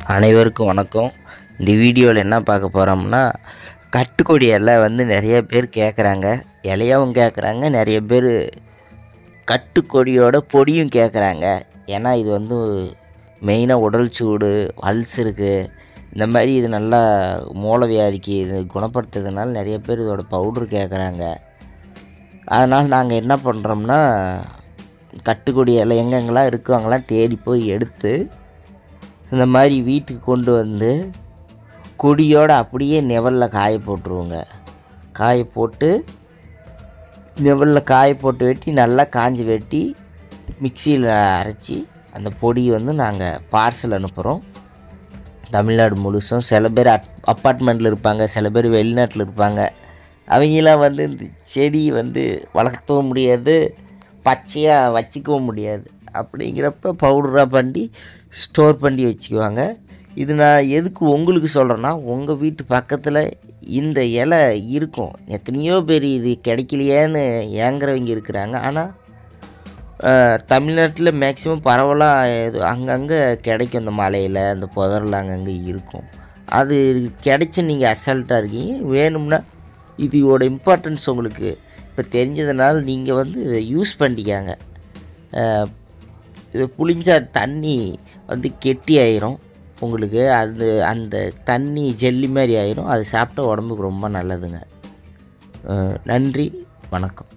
அனைவருக்கும் வணக்கம் இந்த வீடியோவில் என்ன பார்க்க போகிறோம்னா கட்டுக்கொடி இலை வந்து நிறைய பேர் கேட்குறாங்க இலையாவும் கேட்குறாங்க நிறைய பேர் கட்டுக்கொடியோட பொடியும் கேட்குறாங்க ஏன்னா இது வந்து மெயினாக உடல் சூடு அல்சருக்கு இந்த மாதிரி இது நல்லா மூலவியாதிக்கு இது குணப்படுத்துறதுனால நிறைய பேர் இதோட பவுட்ரு கேட்குறாங்க அதனால் நாங்கள் என்ன பண்ணுறோம்னா கட்டுக்கொடி இலை எங்கெங்கெல்லாம் இருக்குவாங்களாம் தேடி போய் எடுத்து இந்த மாதிரி வீட்டுக்கு கொண்டு வந்து கொடியோடு அப்படியே நெவலில் காய போட்டுருவோங்க காய போட்டு நெவலில் காய போட்டு வெட்டி நல்லா காஞ்சி வெட்டி மிக்சியில் அரைச்சி அந்த பொடி வந்து நாங்கள் பார்சல் அனுப்புகிறோம் தமிழ்நாடு முழுசும் சில பேர் அட் அப்பார்ட்மெண்ட்டில் இருப்பாங்க சில பேர் வெளிநாட்டில் இருப்பாங்க அவங்களாம் வந்து இந்த செடி வந்து வளர்க்கவும் முடியாது பச்சையாக வச்சுக்கவும் முடியாது அப்படிங்கிறப்ப பவுடராக பண்ணி ஸ்டோர் பண்ணி வச்சுக்குவாங்க இது நான் எதுக்கு உங்களுக்கு சொல்கிறேன்னா உங்கள் வீட்டு பக்கத்தில் இந்த இலை இருக்கும் எத்தனையோ பேர் இது கிடைக்கலையேன்னு ஏங்குறவங்க இருக்கிறாங்க ஆனால் தமிழ்நாட்டில் மேக்ஸிமம் பரவலாக இது அங்கங்கே கிடைக்கும் இந்த மலையில் அந்த புதரில் அங்கங்கே இருக்கும் அது கிடைச்சி நீங்கள் அசால்ட்டாக இருக்கீங்க வேணும்னா இதோட இம்பார்ட்டன்ஸ் உங்களுக்கு இப்போ தெரிஞ்சதுனால நீங்கள் வந்து இதை யூஸ் பண்ணிக்காங்க அஹ், இது புளிஞ்சா தண்ணி வந்து கெட்டி ஆயிரும் உங்களுக்கு அது அந்த தண்ணி ஜெல்லி மாதிரி ஆயிரும் அது சாப்பிட்டா உடம்புக்கு ரொம்ப நல்லதுங்க அஹ், நன்றி வணக்கம்